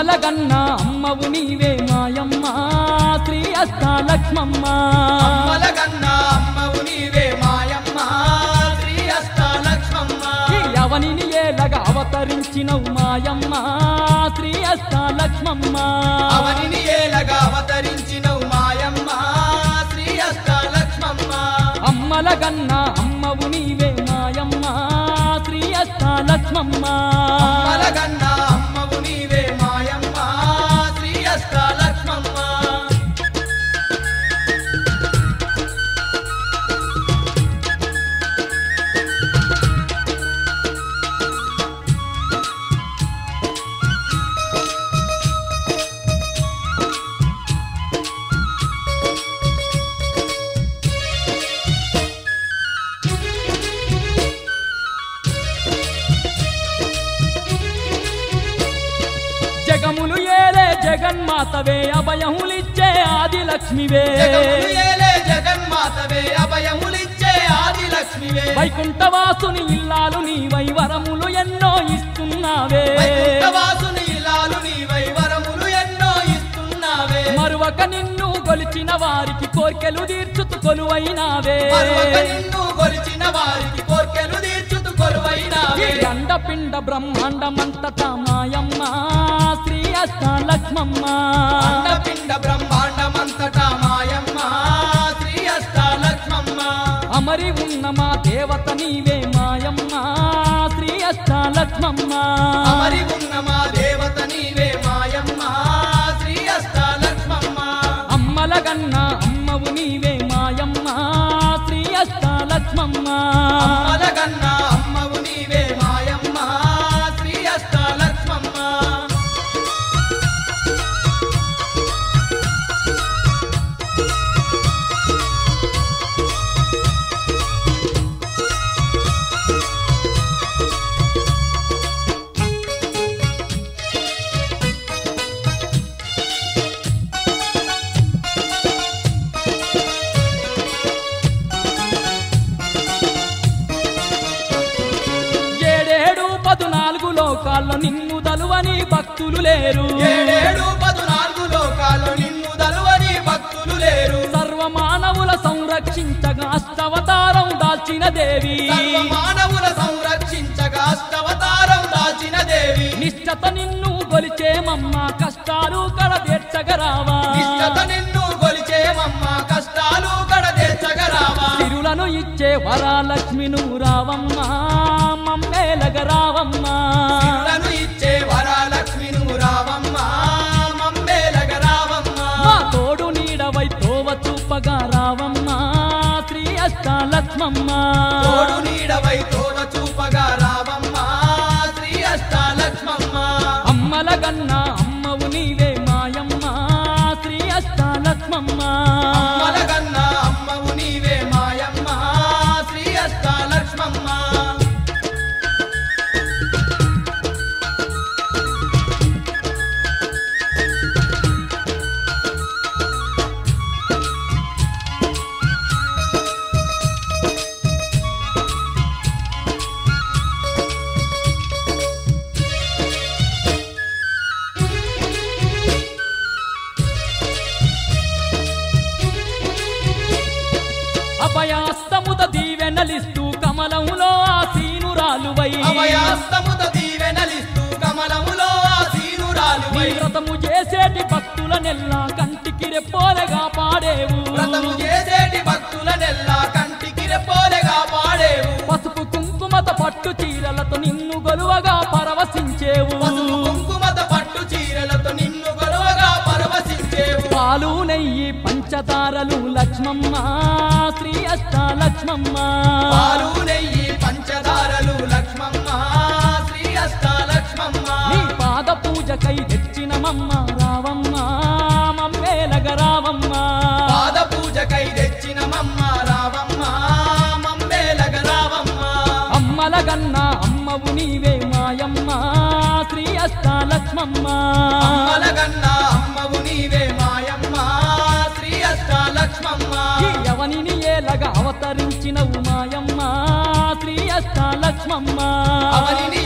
అమ్మలగన్న అమ్మవు నీవే మాయమ్మ శ్రీ అష్టాలక్ష్మమ్మ అమ్మలగన్న అమ్మవు నీవే మాయమ్మ శ్రీ అష్టాలక్ష్మమ్మ ఈ అవనిని ఏలగా అవతరించినవు మాయమ్మ శ్రీ అష్టాలక్ష్మమ్మ అవనిని ఏలగా అవతరించినవు మాయమ్మ శ్రీ అష్టాలక్ష్మమ్మ అమ్మలగన్న అమ్మవు నీవే మాయమ్మ శ్రీ అష్టాలక్ష్మమ్మ అమ్మలగన్న అమ్మవు నీవే మాయమ్మ శ్రీ అష్టాలక్ష్మమ్మ జగములు ఏలే జగన్మాతవే అభయములిచ్చే ఆది లక్ష్మివే జగములు ఏలే జగన్మాతవే అభయములిచ్చే ఆది లక్ష్మివే వైకుంఠవాసుని ఇల్లాలు నీ వైవరములు ఎన్నో ఇస్తున్నావే వైకుంఠవాసుని ఇలాలు నీవై వరములు ఎన్నో ఇస్తున్నావే మరువక నిన్ను గొలిచిన వారికి కోర్కెలు తీర్చుతు కొలువైనావే మరువక నిన్ను కొలిచిన వారికి కోర్కెలు తీర్చుతు కొలువైనావే ఈ అండపిండ బ్రహ్మాండమంతటా మాయమ్మ శ్రీ అష్టాలక్ష్మమ్మ అండపిండ బ్రహ్మాండమంతటా మాయమ్మ శ్రీ అష్టాలక్ష్మమ్మ అమరి ఉన్న మా దేవత నీవే మాయమ్మ శ్రీ అష్టాలక్ష్మమ్మ అమరి ఉన్న మా దేవత నీవే మాయమ్మ శ్రీ అష్టాలక్ష్మమ్మ అమ్మలగన్న అమ్మవు నీవే మాయమ్మ శ్రీ అష్టాలక్ష్మమ్మ అమ్మలగన్న అమ్మవు నీవే మాయమ్మ శ్రీ అష్టాలక్ష్మమ్మ ఏడేడు పదునాలుగు లోకాల్లో నిన్ను దలువని భక్తులు లేరు ఏడేడు పదునాలుగు లోకాలు నిన్ను దలువని భక్తులు లేరు సర్వ మానవుల సంరక్షించగా అష్టవతారం దాల్చిన దేవి సర్వ మానవుల సంరక్షించగా అష్టవతారం దాచిన దేవి నిష్టత నిన్ను గొలిచేమమ్మ కష్టాలు కడ తీర్చగరావా నిష్టత నిన్ను కొలిచేమమ్మ కష్టాలు కడదేర్చగరావా తిరులను ఇచ్చే వరాలక్ష్మి నువ్వు రావమ్మ మమ్మేలగ రావమ్మ సిరులను ఇచ్చే వరాలక్ష్మి నువ్వు రావమ్మ మమ్మేలగ రావమ్మ మా తోడు నీడవై తోవ చూపగా రావమ్మ శ్రీ అష్టాలక్ష్మమ్మ తోడు నీడవై తోడ చూపగా రావమ్మ శ్రీ అష్టాలక్ష్మమ్మ అమ్మలగన్న అమ్మవు నీవే మాయమ్మ శ్రీ అష్టాలక్ష్మమ్మ అమ్మలగన్న అమ్మవు నీవే మాయమ్మ శ్రీ అష్టాలక్ష్మమ్మ అభయాస్తముద దీవెనలిస్తూ కమలములో ఆసీనురాలువై అభయాస్తముత దీవెనలిస్తూ కమలములో నీ ఆసీనురాలువై వ్రతము చేసేటి భక్తుల నెల్ల కంటికి రెప్పోలగా పాడేవు వ్రతము చేసేటి భక్తులనెల్లా కంటికి రెప్పోలెగా పాడేవు పసుపు కుంకుమత పట్టు చీరలతో నిన్ను గొలువగా పరవశించేవు పసుపు కుంకుమత పట్టు చీరలతో నిన్ను గొడవగా పరవశించేవు పాలు నెయ్యి పంచదారలు లక్ష్మమ్మ శ్రీ అష్టాలక్ష్మమ్మ పాలు నెయ్యి పంచదారలు లక్ష్మమ్మ శ్రీ అష్టాలక్ష్మమ్మ నీ పాద పూజకై తెచ్చినమమ్మ రావమ్మ మమ్మేలగ రావమ్మ పాద పూజకై తెచ్చిన మమ్మ రావమ్మ మమ్మేలగ రావమ్మ అమ్మలగన్న అమ్మవు నీవే మాయమ్మ శ్రీ అష్టాలక్ష్మమ్మ అమ్మలగన్న అమ్మవు నీవే మాయమ్మ శ్రీ అష్టాలక్ష్మమ్మ ఈ యవనిని ఏలగా అవతరించినవు మాయమ్మ శ్రీ అష్టాలక్ష్మమ్మ అవనిని